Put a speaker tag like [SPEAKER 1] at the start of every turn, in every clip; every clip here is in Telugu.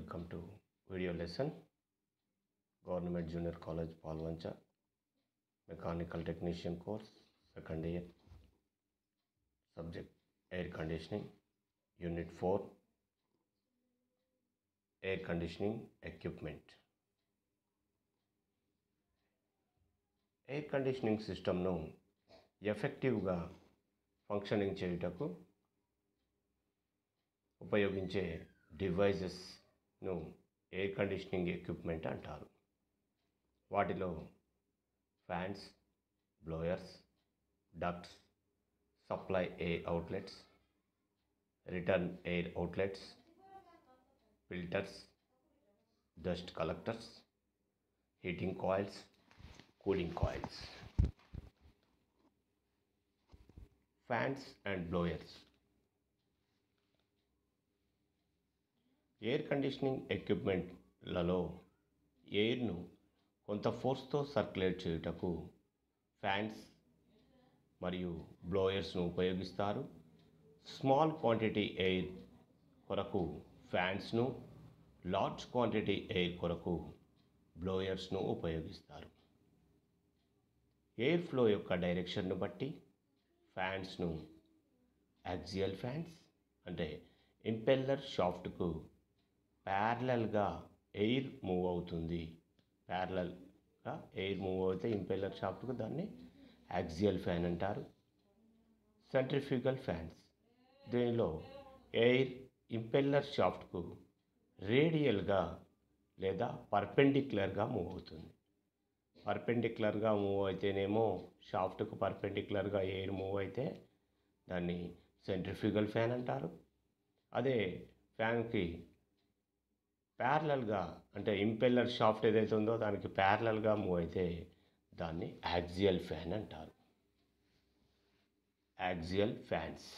[SPEAKER 1] Welcome to video lesson Government Junior College Palvancha Mechanical Technician course second year subject air conditioning unit 4 air conditioning equipment air conditioning సిస్టమ్ను ఎఫెక్టివ్గా ఫంక్షనింగ్ చేయుటకు ఉపయోగించే డివైజెస్ను ఎయిర్ కండిషనింగ్ ఎక్విప్మెంట్ అంటారు వాటిలో fans blowers ducts supply air outlets return air outlets filters dust collectors heating coils cooling coils fans and blowers air conditioning ఎక్విప్మెంట్లలో ఎయిర్ను కొంత ఫోర్స్తో సర్క్యులేట్ చేయుటకు ఫ్యాన్స్ మరియు బ్లోయర్స్ను ఉపయోగిస్తారు స్మాల్ క్వాంటిటీ ఎయిర్ కొరకు ఫ్యాన్స్ను లార్జ్ క్వాంటిటీ ఎయిర్ కొరకు బ్లోయర్స్ను ఉపయోగిస్తారు ఎయిర్ ఫ్లో యొక్క డైరెక్షన్ను బట్టి ఫ్యాన్స్ను యాక్సియల్ ఫ్యాన్స్ అంటే ఇంపెల్లర్ షాఫ్ట్కు ప్యారలల్గా ఎయిర్ మూవ్ అవుతుంది ప్యారలల్గా ఎయిర్ మూవ్ అయితే ఇంపెల్లర్ షాఫ్ట్కు దాన్ని యాక్సియల్ ఫ్యాన్ అంటారు సెంట్రిఫ్యూగల్ ఫ్యాన్స్ దీనిలో ఎయిర్ ఇంపెల్లర్ షాఫ్ట్కు రేడియల్గా లేదా పర్పెండిక్యులర్గా మూవ్ అవుతుంది పర్పెండిక్యులర్గా మూవ్ అయితేనేమో షాఫ్ట్కు పర్పెండిక్యులర్గా ఎయిర్ మూవ్ అయితే దాన్ని సెంట్రిఫ్యూగల్ ఫ్యాన్ అంటారు అదే ఫ్యాన్కి ప్యారలల్గా అంటే ఇంపెల్లర్ షాఫ్ట్ ఏదైతే ఉందో దానికి ప్యారలల్గా మూవ్ అయితే దాన్ని యాక్సియల్ ఫ్యాన్ అంటారు యాక్సియల్ ఫ్యాన్స్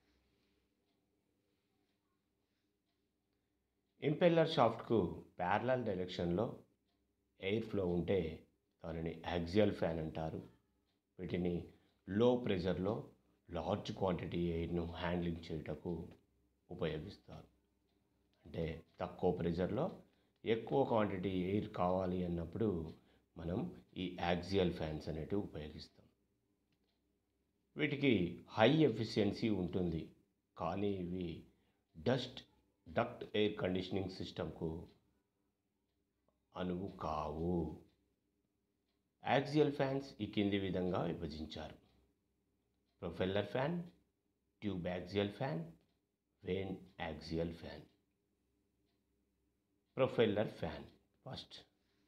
[SPEAKER 1] ఇంపెల్లర్ షాఫ్ట్కు ప్యారలల్ డైరెక్షన్లో ఎయిర్ ఫ్లో ఉంటే దానిని యాక్సియల్ ఫ్యాన్ అంటారు వీటిని లో ప్రెషర్లో లార్జ్ క్వాంటిటీ ఎయిర్ను హ్యాండ్లింగ్ చేయుటకు ఉపయోగిస్తారు అంటే తక్కువ ప్రెషర్లో ఎక్కువ క్వాంటిటీ ఎయిర్ కావాలి అన్నప్పుడు మనం ఈ యాక్సియల్ ఫ్యాన్స్ అనేటివి ఉపయోగిస్తాం వీటికి హై ఎఫిషియన్సీ ఉంటుంది కానీ ఇవి డస్ట్ డక్ట్ ఎయిర్ కండిషనింగ్ సిస్టమ్కు అనువు కావు యాక్సియల్ ఫ్యాన్స్ ఈ కింది విధంగా విభజించారు propeller fan tube axial fan vane axial fan propeller fan first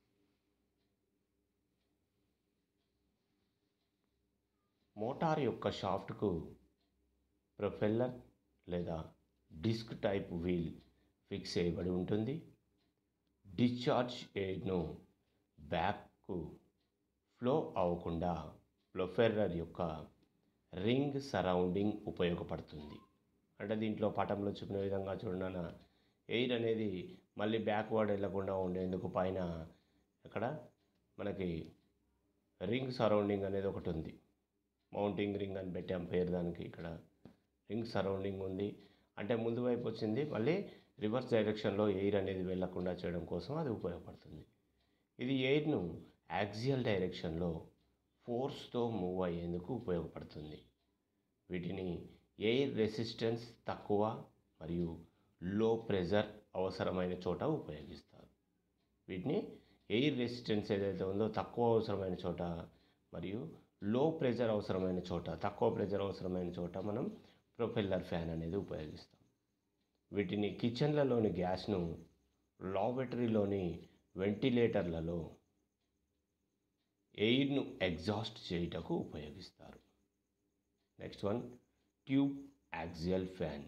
[SPEAKER 1] motor యొక్క షాఫ్ట్కు ప్రొఫెల్లర్ లేదా డిస్క్ టైప్ వీల్ ఫిక్స్ చేయబడి ఉంటుంది డిశ్చార్జ్ ఎయిర్ను బ్యాక్కు ఫ్లో అవ్వకుండా ప్రొఫెల్లర్ యొక్క రింగ్ సరౌండింగ్ ఉపయోగపడుతుంది అంటే దీంట్లో పటంలో చూపిన విధంగా చూడన ఎయిర్ అనేది మళ్ళీ బ్యాక్వర్డ్ వెళ్ళకుండా ఉండేందుకు పైన ఇక్కడ మనకి రింగ్ సరౌండింగ్ అనేది ఒకటి ఉంది మౌంటింగ్ రింగ్ అని పెట్టాం పేరు దానికి ఇక్కడ రింగ్ సరౌండింగ్ ఉంది అంటే ముందు వైపు వచ్చింది మళ్ళీ రివర్స్ డైరెక్షన్లో ఎయిర్ అనేది వెళ్ళకుండా చేయడం కోసం అది ఉపయోగపడుతుంది ఇది ఎయిర్ను యాక్సియల్ డైరెక్షన్లో ఫోర్స్తో మూవ్ అయ్యేందుకు ఉపయోగపడుతుంది వీటిని ఎయిర్ రెసిస్టెన్స్ తక్కువ మరియు లో ప్రెజర్ అవసరమైన చోట ఉపయోగిస్తారు వీటిని ఎయిర్ రెసిస్టెన్స్ ఏదైతే ఉందో తక్కువ అవసరమైన చోట మరియు లో ప్రెజర్ అవసరమైన చోట తక్కువ ప్రెజర్ అవసరమైన చోట మనం ప్రొపెల్లర్ ఫ్యాన్ అనేది ఉపయోగిస్తాం వీటిని కిచెన్లలోని గ్యాస్ను లాబెటరీలోని వెంటిలేటర్లలో ఎయిర్ను ఎగ్జాస్ట్ చేయుటకు ఉపయోగిస్తారు next one tube axial fan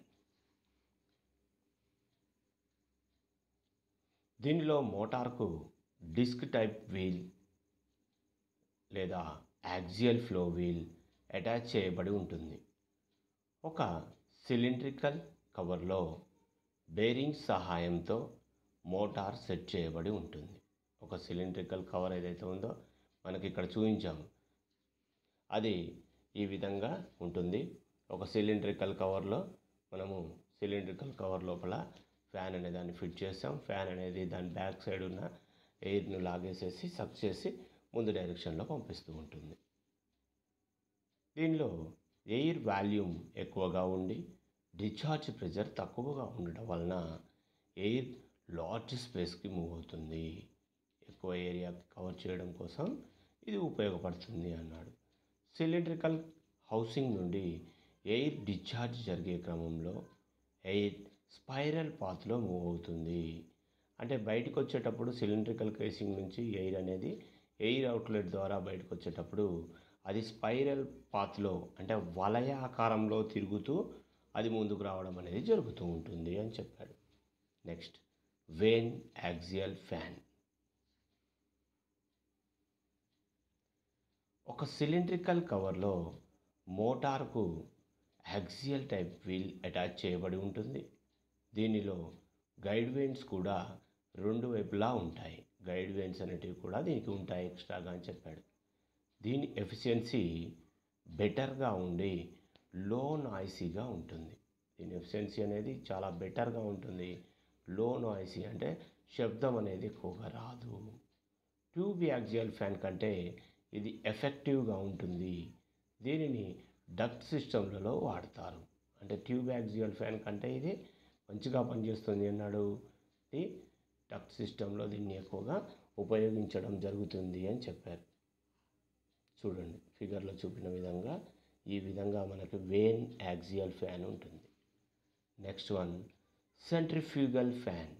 [SPEAKER 1] దీనిలో మోటార్కు డిస్క్ టైప్ వీల్ లేదా యాక్సియల్ ఫ్లో వీల్ అటాచ్ చేయబడి ఉంటుంది ఒక సిలిండ్రికల్ కవర్లో బేరింగ్ సహాయంతో మోటార్ సెట్ చేయబడి ఉంటుంది ఒక సిలిండ్రికల్ కవర్ ఏదైతే ఉందో మనకి ఇక్కడ చూపించాము అది ఈ విధంగా ఉంటుంది ఒక సిలిండ్రికల్ కవర్లో మనము సిలిండ్రికల్ కవర్ లోపల ఫ్యాన్ అనే దాన్ని ఫిట్ చేస్తాం ఫ్యాన్ అనేది దాని బ్యాక్ సైడ్ ఉన్న ఎయిర్ను లాగేసేసి సక్ చేసి ముందు డైరెక్షన్లో పంపిస్తూ ఉంటుంది దీనిలో ఎయిర్ వాల్యూమ్ ఎక్కువగా ఉండి డిశ్చార్జ్ ప్రెషర్ తక్కువగా ఉండడం వలన ఎయిర్ లార్జ్ స్పేస్కి మూవ్ అవుతుంది ఎక్కువ ఏరియా కవర్ చేయడం కోసం ఇది ఉపయోగపడుతుంది అన్నాడు సిలిండ్రికల్ హౌసింగ్ నుండి ఎయిర్ డిశ్చార్జ్ జరిగే క్రమంలో ఎయిర్ స్పైరల్ పాత్లో మూవ్ అవుతుంది అంటే బయటకు వచ్చేటప్పుడు సిలిండ్రికల్ కేసింగ్ నుంచి ఎయిర్ అనేది ఎయిర్ అవుట్లెట్ ద్వారా బయటకు వచ్చేటప్పుడు అది స్పైరల్ పాత్లో అంటే వలయ ఆకారంలో తిరుగుతూ అది ముందుకు రావడం అనేది జరుగుతూ ఉంటుంది అని చెప్పాడు నెక్స్ట్ వేన్ యాక్సియల్ ఫ్యాన్ ఒక సిలిండ్రికల్ కవర్లో మోటార్కు యాక్సియల్ టైప్ వీల్ అటాచ్ చేయబడి ఉంటుంది దీనిలో గైడ్ వెయిన్స్ కూడా రెండు వైపులా ఉంటాయి గైడ్ వెయిన్స్ అనేటివి కూడా దీనికి ఉంటాయి ఎక్స్ట్రాగా అని చెప్పాడు దీని ఎఫిషియన్సీ బెటర్గా ఉండి లో నాయిసీగా ఉంటుంది దీని ఎఫిషియన్సీ అనేది చాలా బెటర్గా ఉంటుంది లో నాయిసీ అంటే శబ్దం అనేది ఎక్కువగా రాదు ట్యూబ్ యాక్సియల్ ఫ్యాన్ కంటే ఇది ఎఫెక్టివ్గా ఉంటుంది దీనిని డక్ట్ సిస్టమ్లలో వాడతారు అంటే ట్యూబ్ యాక్సియల్ ఫ్యాన్ కంటే ఇది మంచిగా పనిచేస్తుంది అన్నాడు ఇది డక్ట్ సిస్టంలో దీన్ని ఎక్కువగా ఉపయోగించడం జరుగుతుంది అని చెప్పారు చూడండి ఫిగర్లో చూపిన విధంగా ఈ విధంగా మనకి వేన్ యాక్సియల్ ఫ్యాన్ ఉంటుంది next one centrifugal fan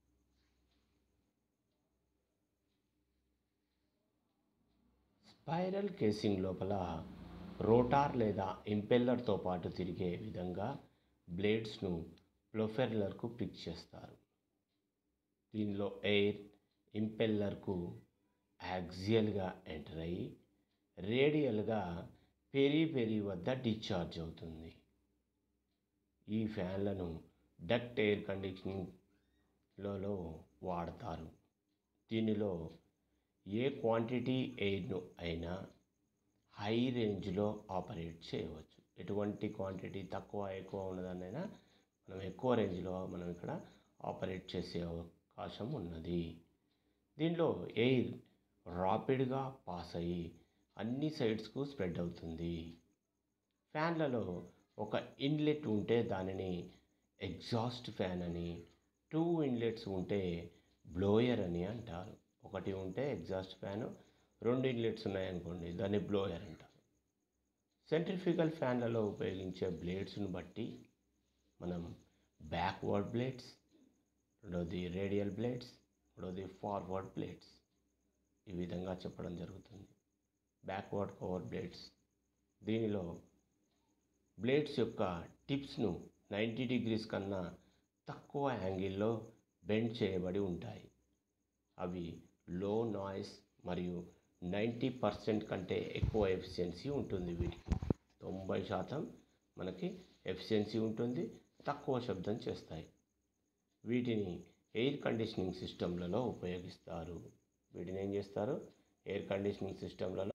[SPEAKER 1] spiral casing లోపల రోటార్ లేదా ఇంపెల్లర్తో పాటు తిరిగే విధంగా బ్లేడ్స్ను ప్రొఫెల్లర్కు పిక్ చేస్తారు దీనిలో ఎయిర్ ఇంపెల్లర్కు యాక్సియల్గా ఎంటర్ అయ్యి రేడియల్గా పెరి పెరి వద్ద డిశ్చార్జ్ అవుతుంది ఈ ఫ్యాన్లను డక్ట్ ఎయిర్ కండిషనింగ్లలో వాడతారు దీనిలో ఏ క్వాంటిటీ ఎయిర్ను అయినా హై రేంజ్లో ఆపరేట్ చేయవచ్చు ఎటువంటి క్వాంటిటీ తక్కువ ఎక్కువ ఉన్నదాన్నైనా మనం ఎక్కువ రేంజ్లో మనం ఇక్కడ ఆపరేట్ చేసే అవకాశం ఉన్నది దీనిలో ఎయిర్ రాపిడ్గా పాస్ అయ్యి అన్ని సైడ్స్కు స్ప్రెడ్ అవుతుంది ఫ్యాన్లలో ఒక ఇన్లెట్ ఉంటే దానిని ఎగ్జాస్ట్ ఫ్యాన్ అని టూ ఇన్లెట్స్ ఉంటే బ్లోయర్ అని అంటారు ఒకటి ఉంటే ఎగ్జాస్ట్ ఫ్యాను రెండు ఇన్లెట్స్ ఉన్నాయనుకోండి దాన్ని బ్లోయర్ అంటారు సెంట్రిఫికల్ ఫ్యాన్లలో ఉపయోగించే బ్లేడ్స్ను బట్టి మనం బ్యాక్వర్డ్ బ్లేడ్స్ రెండవది రేడియల్ బ్లేడ్స్ మూడవది ఫార్వర్డ్ బ్లేడ్స్ ఈ విధంగా చెప్పడం జరుగుతుంది బ్యాక్వర్డ్ కవర్ బ్లేడ్స్ దీనిలో బ్లేడ్స్ యొక్క టిప్స్ను నైంటీ డిగ్రీస్ కన్నా తక్కువ యాంగిల్లో బెండ్ చేయబడి ఉంటాయి అవి లో నాయిస్ మరియు నైంటీ పర్సెంట్ కంటే ఎక్కువ ఎఫిషియన్సీ ఉంటుంది వీటికి తొంభై శాతం మనకి ఎఫిషియన్సీ ఉంటుంది తక్కువ శబ్దం చేస్తాయి వీటిని ఎయిర్ కండిషనింగ్ సిస్టంలలో ఉపయోగిస్తారు వీటిని ఏం చేస్తారు ఎయిర్ కండిషనింగ్ సిస్టంలలో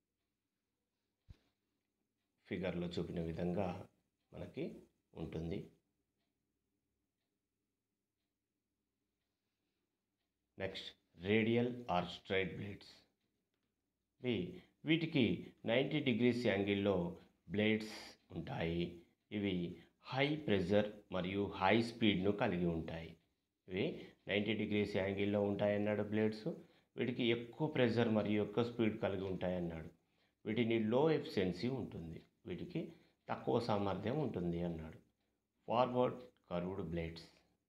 [SPEAKER 1] ఫిగర్లో చూపిన విధంగా మనకి ఉంటుంది next radial or straight blades ఇవి వీటికి నైంటీ డిగ్రీస్ యాంగిల్లో బ్లేడ్స్ ఉంటాయి ఇవి హై ప్రెజర్ మరియు హై స్పీడ్ను కలిగి ఉంటాయి ఇవి నైంటీ డిగ్రీస్ యాంగిల్లో ఉంటాయన్నాడు బ్లేడ్స్ వీటికి ఎక్కువ ప్రెజర్ మరియు ఎక్కువ స్పీడ్ కలిగి ఉంటాయన్నాడు వీటిని లో ఎఫిషియన్సీ ఉంటుంది వీటికి తక్కువ సామర్థ్యం ఉంటుంది అన్నాడు ఫార్వర్డ్ కర్వ్డ్ బ్లేడ్స్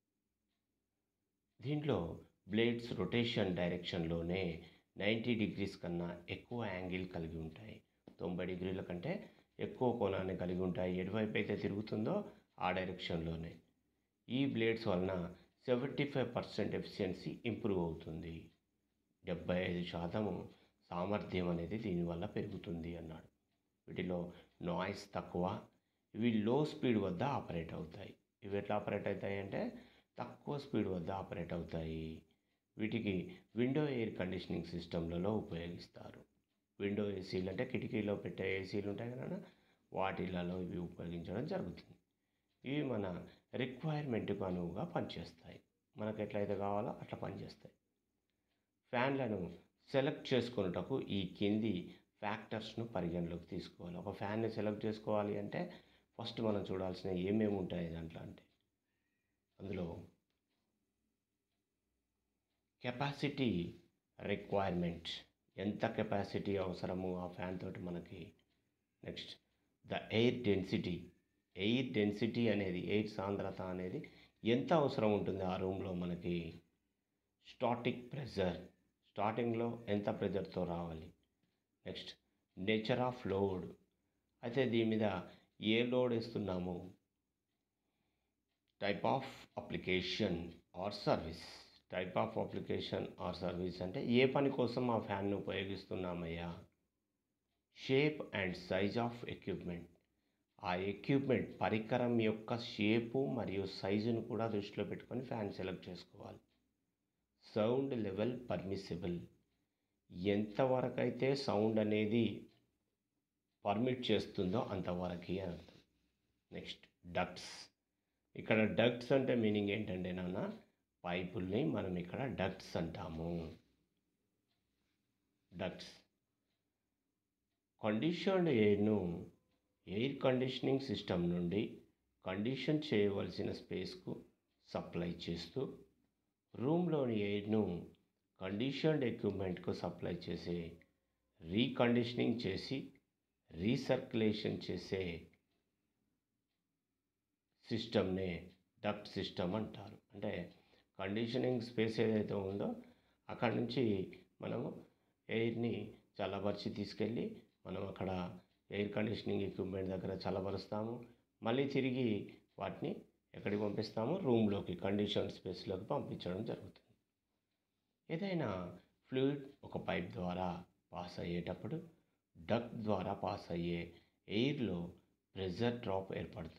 [SPEAKER 1] దీంట్లో బ్లేడ్స్ రొటేషన్ డైరెక్షన్లోనే నైంటీ డిగ్రీస్ కన్నా ఎక్కువ యాంగిల్ కలిగి ఉంటాయి తొంభై డిగ్రీల కంటే ఎక్కువ కోణాన్ని కలిగి ఉంటాయి ఎటువైపు అయితే తిరుగుతుందో ఆ డైరెక్షన్లోనే ఈ బ్లేడ్స్ వలన seventy five percent efficiency improve అవుతుంది డెబ్బై ఐదు శాతము సామర్థ్యం అనేది దీనివల్ల పెరుగుతుంది అన్నాడు వీటిలో నాయిస్ తక్కువ ఇవి లో స్పీడ్ వద్ద ఆపరేట్ అవుతాయి ఇవి ఎట్లా ఆపరేట్ అవుతాయి అంటే తక్కువ స్పీడ్ వద్ద ఆపరేట్ అవుతాయి వీటికి విండో ఎయిర్ కండిషనింగ్ సిస్టంలలో ఉపయోగిస్తారు విండో ఏసీలు అంటే కిటికీలో పెట్టే ఏసీలు ఉంటాయి కదా వాటిలలో ఇవి ఉపయోగించడం జరుగుతుంది ఇవి మన రిక్వైర్మెంట్కు అనువుగా పనిచేస్తాయి మనకు ఎట్లయితే కావాలో అట్లా పనిచేస్తాయి ఫ్యాన్లను సెలెక్ట్ చేసుకున్నటకు ఈ కింది ఫ్యాక్టర్స్ను పరిగణలోకి తీసుకోవాలి ఒక ఫ్యాన్ని సెలెక్ట్ చేసుకోవాలి అంటే ఫస్ట్ మనం చూడాల్సిన ఏమేమి ఉంటాయి దాంట్లో అంటే అందులో కెపాసిటీ రిక్వైర్మెంట్ ఎంత కెపాసిటీ అవసరము ఆ ఫ్యాన్ తోటి మనకి next the air density air density అనేది ఎయిర్ సాంద్రత అనేది ఎంత అవసరం ఉంటుంది ఆ రూమ్లో మనకి స్టాటిక్ ప్రెజర్ స్టార్టింగ్లో ఎంత ప్రెజర్తో రావాలి నెక్స్ట్ నేచర్ ఆఫ్ లోడ్ అయితే దీని మీద ఏ లోడ్ ఇస్తున్నాము type of application or service type of application or service అంటే ఏ పని కోసం ఆ ఫ్యాన్ను ఉపయోగిస్తున్నామయ్యా shape and size of equipment ఆ ఎక్విప్మెంట్ పరికరం యొక్క షేపు మరియు సైజును కూడా దృష్టిలో పెట్టుకొని ఫ్యాన్ సెలెక్ట్ చేసుకోవాలి సౌండ్ లెవెల్ పర్మిసిబుల్ ఎంతవరకు అయితే సౌండ్ అనేది పర్మిట్ చేస్తుందో అంతవరకు అని అర్థం నెక్స్ట్ డక్ట్స్ ఇక్కడ డక్ట్స్ అంటే మీనింగ్ ఏంటంటే నాన్న పైపుల్ని మనం ఇక్కడ డక్ట్స్ అంటాము ducts conditioned ఎయిర్ను air conditioning system నుండి కండిషన్ చేయవలసిన స్పేస్కు సప్లై చేస్తూ రూమ్లోని ఎయిర్ను కండిషన్డ్ ఎక్విప్మెంట్కు సప్లై చేసే రీకండిషనింగ్ చేసి రీసర్క్యులేషన్ చేసే సిస్టమ్నే డక్ట్ సిస్టమ్ అంటారు అంటే కండిషనింగ్ స్పేస్ ఏదైతే ఉందో అక్కడ నుంచి మనము ఎయిర్ని చల్లబరిచి తీసుకెళ్ళి మనం అక్కడ ఎయిర్ కండిషనింగ్ ఎక్విప్మెంట్ దగ్గర చల్లబరుస్తాము మళ్ళీ తిరిగి వాటిని ఎక్కడికి పంపిస్తాము రూమ్లోకి కండిషన్ స్పేస్లోకి పంపించడం జరుగుతుంది ఏదైనా ఫ్లూయిడ్ ఒక పైప్ ద్వారా పాస్ అయ్యేటప్పుడు డక్ట్ ద్వారా పాస్ అయ్యే ఎయిర్లో ప్రెజర్ డ్రాప్ ఏర్పడుతుంది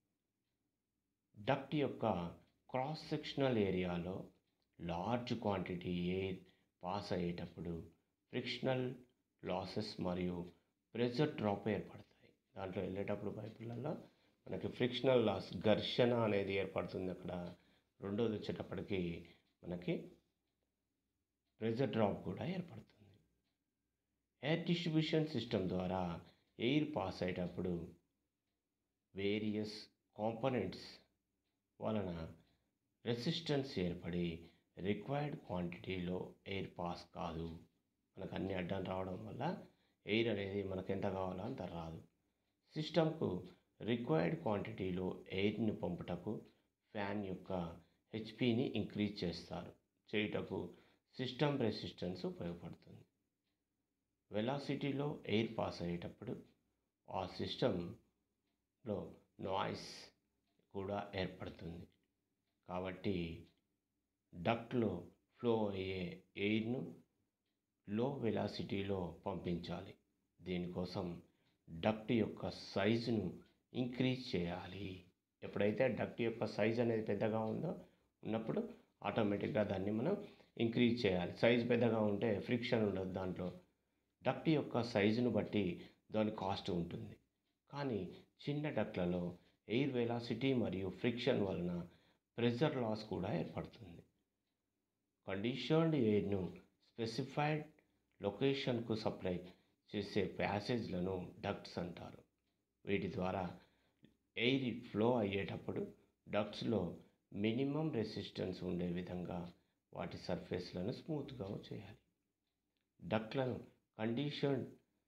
[SPEAKER 1] డక్ట్ యొక్క క్రాస్ సెక్షనల్ ఏరియాలో లార్జ్ క్వాంటిటీ ఎయిర్ పాస్ అయ్యేటప్పుడు ఫ్రిక్షనల్ లాసెస్ మరియు ప్రెజర్ డ్రాప్ ఏర్పడతాయి దాంట్లో వెళ్ళేటప్పుడు పైపులలో మనకి ఫ్రిక్షనల్ లాస్ ఘర్షణ అనేది ఏర్పడుతుంది అక్కడ రెండోది వచ్చేటప్పటికి మనకి ప్రెజర్ డ్రాప్ కూడా ఏర్పడుతుంది ఎయిర్ డిస్ట్రిబ్యూషన్ సిస్టమ్ ద్వారా ఎయిర్ పాస్ అయ్యేటప్పుడు వేరియస్ కాంపోనెంట్స్ వలన రెసిస్టెన్స్ ఏర్పడి రిక్వైర్డ్ క్వాంటిటీలో ఎయిర్ పాస్ కాదు మనకు అన్ని అడ్డం రావడం వల్ల ఎయిర్ అనేది మనకు ఎంత కావాలో అంత రాదు సిస్టమ్కు రిక్వైర్డ్ క్వాంటిటీలో ఎయిర్ని పంపుటకు ఫ్యాన్ యొక్క హెచ్పిని ఇంక్రీజ్ చేస్తారు చేయుటకు సిస్టమ్ రెసిస్టెన్స్ ఉపయోగపడుతుంది వెలాసిటీలో ఎయిర్ పాస్ అయ్యేటప్పుడు ఆ సిస్టంలో నాయిస్ కూడా ఏర్పడుతుంది కాబట్టి డక్ట్లో ఫ్లో అయ్యే ఎయిర్ను లో వెలాసిటీలో పంపించాలి దీనికోసం డక్ట్ యొక్క సైజును ఇంక్రీజ్ చేయాలి ఎప్పుడైతే డక్ట్ యొక్క సైజ్ అనేది పెద్దగా ఉందో ఉన్నప్పుడు ఆటోమేటిక్గా దాన్ని మనం ఇంక్రీజ్ చేయాలి సైజ్ పెద్దగా ఉంటే ఫ్రిక్షన్ ఉండదు దాంట్లో డక్ట్ యొక్క సైజును బట్టి దాని కాస్ట్ ఉంటుంది కానీ చిన్న డక్ట్లలో ఎయిర్ వెలాసిటీ మరియు ఫ్రిక్షన్ వలన ప్రెజర్ లాస్ కూడా ఏర్పడుతుంది కండిషన్డ్ ఎయిర్ను స్పెసిఫైడ్ లొకేషన్కు సప్లై చేసే ప్యాసేజ్లను డక్ట్స్ అంటారు వీటి ద్వారా ఎయిర్ ఫ్లో అయ్యేటప్పుడు డక్ట్స్లో మినిమం రెసిస్టెన్స్ ఉండే విధంగా వాటి సర్ఫేస్లను స్మూత్గా చేయాలి డక్ట్లను కండిషన్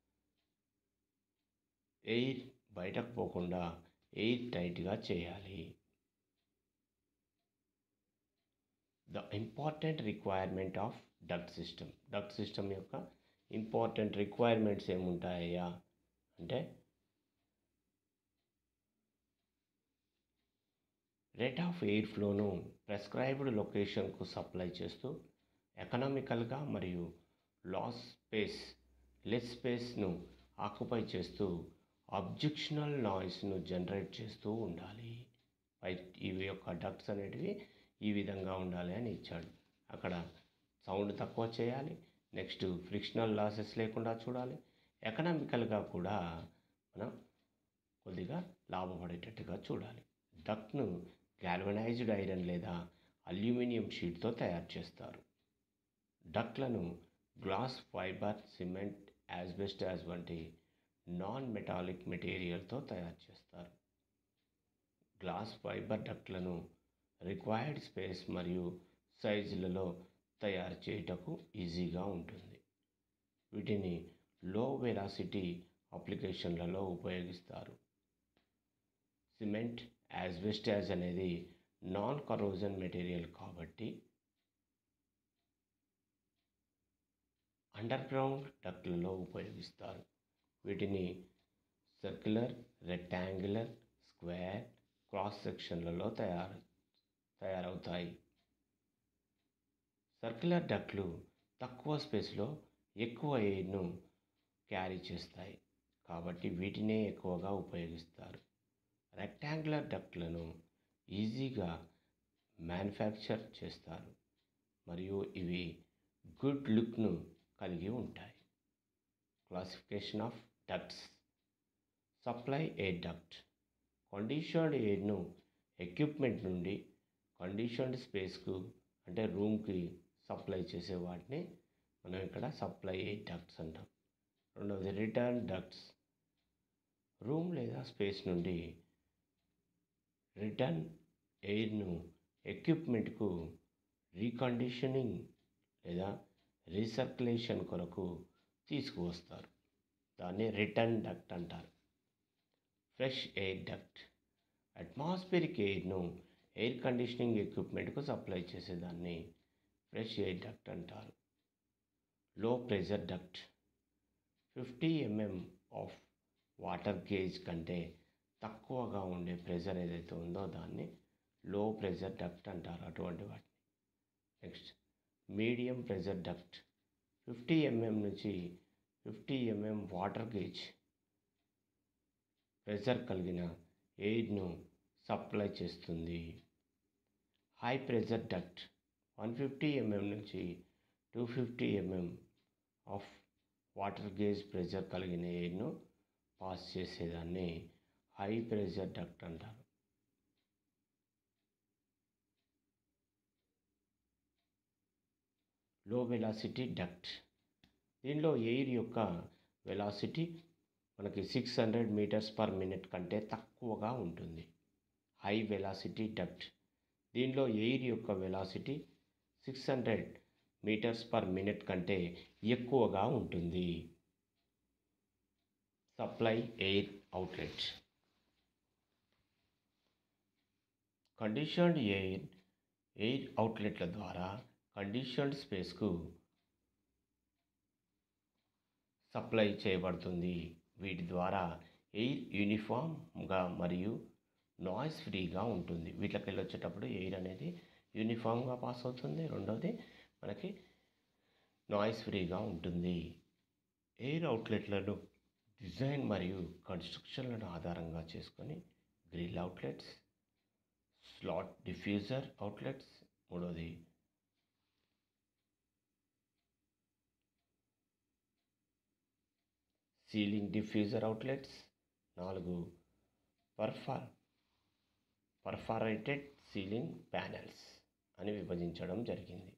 [SPEAKER 1] ఎయిర్ బయటకు పోకుండా ఎయిర్ టైట్గా చేయాలి the important requirement of duct system duct system యొక్క ఇంపార్టెంట్ రిక్వైర్మెంట్స్ ఏముంటాయా అంటే రేట్ ఆఫ్ ఎయిర్ ఫ్లోను ప్రెస్క్రైబ్డ్ లొకేషన్కు సప్లై చేస్తూ ఎకనామికల్గా మరియు లాస్ స్పేస్ లెస్ స్పేస్ను ఆక్యుపై చేస్తూ అబ్జెక్షనల్ నాయిస్ను జనరేట్ చేస్తూ ఉండాలి పై ఇవి యొక్క డక్ట్స్ అనేటివి ఈ విధంగా ఉండాలి అని ఇచ్చాడు అక్కడ సౌండ్ తక్కువ చేయాలి నెక్స్ట్ ఫ్రిక్షనల్ లాసెస్ లేకుండా చూడాలి ఎకనామికల్గా కూడా మనం కొద్దిగా లాభపడేటట్టుగా చూడాలి డక్ట్ను గాల్వనైజ్డ్ ఐరన్ లేదా అల్యూమినియం షీట్తో తయారు చేస్తారు డక్లను గ్లాస్ ఫైబర్ సిమెంట్ యాజ్బెస్టాస్ వంటి నాన్ మెటాలిక్ మెటీరియల్తో తయారు చేస్తారు గ్లాస్ ఫైబర్ డక్లను రిక్వైర్డ్ స్పేస్ మరియు సైజులలో తయారు చేయుటకు ఈజీగా ఉంటుంది వీటిని లో వెలాసిటీ అప్లికేషన్లలో ఉపయోగిస్తారు సిమెంట్ యాజ్బెస్టాస్ అనేది నాన్ కరోజన్ మెటీరియల్ కాబట్టి అండర్ గ్రౌండ్ డక్లలో ఉపయోగిస్తారు వీటిని సర్క్యులర్ రెక్టాంగులర్ స్క్వేర్ క్రాస్ సెక్షన్లలో తయారు తయారవుతాయి సర్క్యులర్ డక్లు తక్కువ స్పేస్లో ఎక్కువ ఎయిర్ను క్యారీ చేస్తాయి కాబట్టి వీటినే ఎక్కువగా ఉపయోగిస్తారు రెక్టాంగులర్ డక్లను ఈజీగా మ్యానుఫ్యాక్చర్ చేస్తారు మరియు ఇవి గుడ్ లుక్ను కలిగి ఉంటాయి classification of ducts supply air duct conditioned ఎయిర్ను ఎక్విప్మెంట్ నుండి కండిషన్డ్ స్పేస్కు అంటే రూమ్కి సప్లై చేసే వాటిని మనం ఇక్కడ సప్లై ఎయిర్ డక్ట్స్ అంటాం రెండవది రిటర్న్ డక్ట్స్ రూమ్ లేదా స్పేస్ నుండి రిటర్న్ ఎయిర్ను ఎక్విప్మెంట్కు రీకండిషనింగ్ లేదా రీసర్క్యులేషన్ కొరకు తీసుకువస్తారు దాన్ని రిటర్న్ డక్ట్ అంటారు ఫ్రెష్ ఎయిర్ డక్ట్ అట్మాస్ఫిరిక్ ఎయిర్ను ఎయిర్ కండిషనింగ్ ఎక్విప్మెంట్కు సప్లై చేసేదాన్ని ఫ్రెష్ ఎయిర్ డక్ట్ అంటారు low pressure duct fifty mm of water gauge కంటే తక్కువగా ఉండే ప్రెషర్ ఏదైతే ఉందో దాన్ని లో ప్రెషర్ డక్ట్ అంటారు అటువంటి వాటిని next medium pressure duct fifty mm నుంచి fifty mm water gauge pressure కలిగిన ఎయిర్ను సప్లై చేస్తుంది high pressure duct one fifty mm నుంచి two fifty mm of water gauge pressure కలిగిన ఎయిర్ను పాస్ చేసేదాన్ని హై ప్రెషర్ డక్ట్ అంటారు లో వెలాసిటీ డక్ట్ దీనిలో ఎయిర్ యొక్క వెలాసిటీ మనకి six hundred metres per minute కంటే తక్కువగా ఉంటుంది హై వెలాసిటీ డక్ట్ దీనిలో ఎయిర్ యొక్క velocity six hundred metres per minute కంటే ఎక్కువగా ఉంటుంది supply air outlet conditioned air air అవుట్లెట్ల ద్వారా కండిషన్డ్ స్పేస్కు సప్లై చేయబడుతుంది వీటి ద్వారా ఎయిర్ యూనిఫామ్గా మరియు నాయిస్ ఫ్రీగా ఉంటుంది వీటికి వెళ్ళి వచ్చేటప్పుడు ఎయిర్ అనేది యూనిఫామ్గా పాస్ అవుతుంది రెండవది మనకి నాయిస్ ఫ్రీగా ఉంటుంది ఎయిర్ అవుట్లెట్లను డిజైన్ మరియు కన్స్ట్రక్షన్లను ఆధారంగా చేసుకొని grille outlets slot diffuser outlets మూడవది సీలింగ్ డిఫ్యూజర్ అవుట్లెట్స్ నాలుగు పర్ఫార్ పర్ఫారేటెడ్ సీలింగ్ ప్యానెల్స్ అని విభజించడం జరిగింది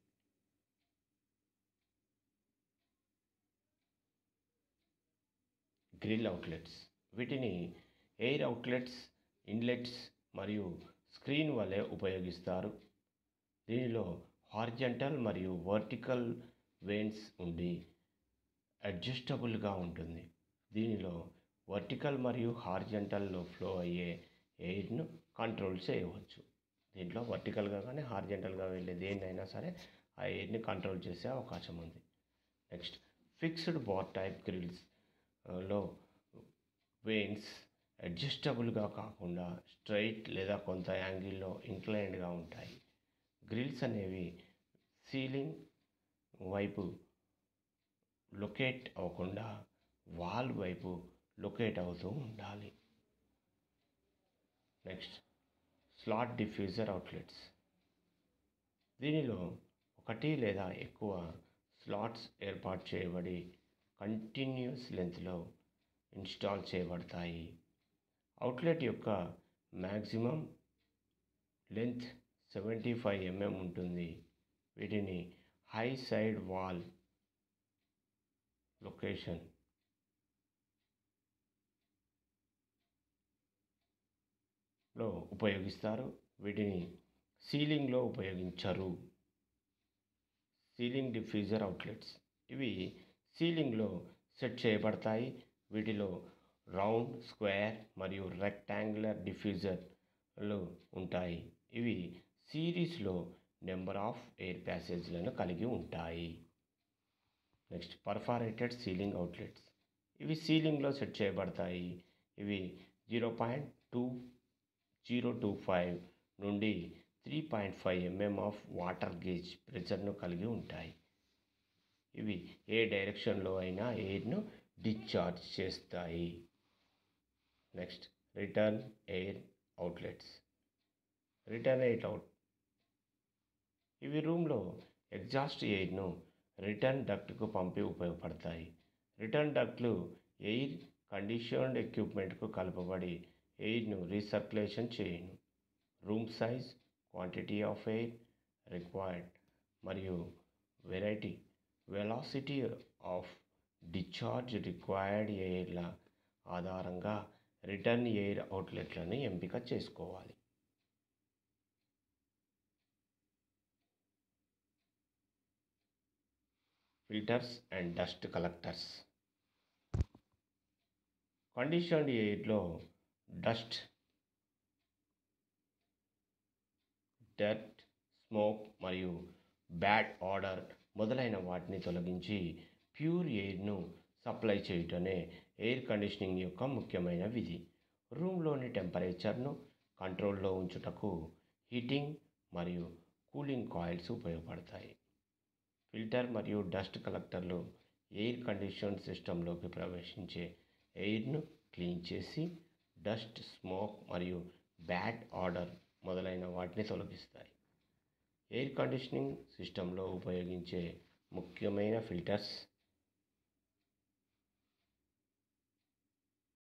[SPEAKER 1] గ్రిల్ అవుట్లెట్స్ వీటిని ఎయిర్ అవుట్లెట్స్ ఇన్లెట్స్ మరియు స్క్రీన్ వలె ఉపయోగిస్తారు దీనిలో హార్జెంటల్ మరియు వర్టికల్ వెయిన్స్ ఉండి అడ్జస్టబుల్గా ఉంటుంది దీనిలో వర్టికల్ మరియు హార్జెంటల్లో ఫ్లో అయ్యే ఎయిర్ను కంట్రోల్ చేయవచ్చు దీంట్లో వర్టికల్గా కానీ హార్జెంటల్గా వెళ్ళే దేన్నైనా సరే ఆ ఎయిర్ని కంట్రోల్ చేసే అవకాశం ఉంది next fixed bar type grilles లో వెయిన్స్ అడ్జస్టబుల్గా కాకుండా స్ట్రైట్ లేదా కొంత యాంగిల్లో ఇంక్లైన్డ్గా ఉంటాయి గ్రిల్స్ అనేవి సీలింగ్ వైపు లొకేట్ అవ్వకుండా వాల్ వైపు లొకేట్ అవుతూ ఉండాలి నెక్స్ట్ స్లాట్ డిఫ్యూజర్ అవుట్లెట్స్ దీనిలో ఒకటి లేదా ఎక్కువ స్లాట్స్ ఏర్పాటు చేయబడి కంటిన్యూస్ లెంత్లో ఇన్స్టాల్ చేయబడతాయి అవుట్లెట్ యొక్క maximum length seventy five mm ఉంటుంది వీటిని హై సైడ్ వాల్ లొకేషన్ లో ఉపయోగిస్తారు వీటిని సీలింగ్లో ఉపయోగించరు సీలింగ్ డిఫ్యూజర్ అవుట్లెట్స్ ఇవి సీలింగ్లో సెట్ చేయబడతాయి వీటిలో రౌండ్ స్క్వేర్ మరియు రెక్టాంగులర్ డిఫ్యూజర్లు ఉంటాయి ఇవి సిరీస్లో నెంబర్ ఆఫ్ ఎయిర్ ప్యాసేజ్లను కలిగి ఉంటాయి నెక్స్ట్ పర్ఫారేటెడ్ సీలింగ్ అవుట్లెట్స్ ఇవి సీలింగ్లో సెట్ చేయబడతాయి ఇవి zero point two zero two five నుండి three point five mm of water gauge ప్రెషర్ను కలిగి ఉంటాయి ఇవి ఏ డైరెక్షన్లో అయినా ఎయిర్ను డిశ్చార్జ్ చేస్తాయి next return air outlets return air out ఇవి రూమ్లో ఎగ్జాస్ట్ ఎయిర్ను రిటర్న్ డక్ట్కు పంపి ఉపయోగపడతాయి రిటర్న్ డక్ట్లు ఎయిర్ కండిషన్డ్ ఎక్విప్మెంట్కు కలపబడి ఎయిర్ను రీసర్క్యులేషన్ చేయను room size quantity of air required మరియు variety velocity of discharge required ఎయిర్ల ఆధారంగా రిటర్న్ ఎయిర్ అవుట్లెట్లను ఎంపిక చేసుకోవాలి filters and dust collectors conditioned ఎయిర్లో డస్ట్ డర్ట్ స్మోక్ మరియు బ్యాడ్ ఆర్డర్ మొదలైన వాటిని తొలగించి ప్యూర్ ఎయిర్ను సప్లై చేయటమే ఎయిర్ కండిషనింగ్ యొక్క ముఖ్యమైన విధి రూమ్లోని టెంపరేచర్ను కంట్రోల్లో ఉంచుటకు హీటింగ్ మరియు కూలింగ్ కాయిల్స్ ఉపయోగపడతాయి ఫిల్టర్ మరియు డస్ట్ కలెక్టర్లు ఎయిర్ కండిషన్ సిస్టంలోకి ప్రవేశించే ఎయిర్ను క్లీన్ చేసి డస్ట్ స్మోక్ మరియు బ్యాడ్ ఆర్డర్ మొదలైన వాటిని తొలగిస్తాయి ఎయిర్ కండిషనింగ్ సిస్టంలో ఉపయోగించే ముఖ్యమైన ఫిల్టర్స్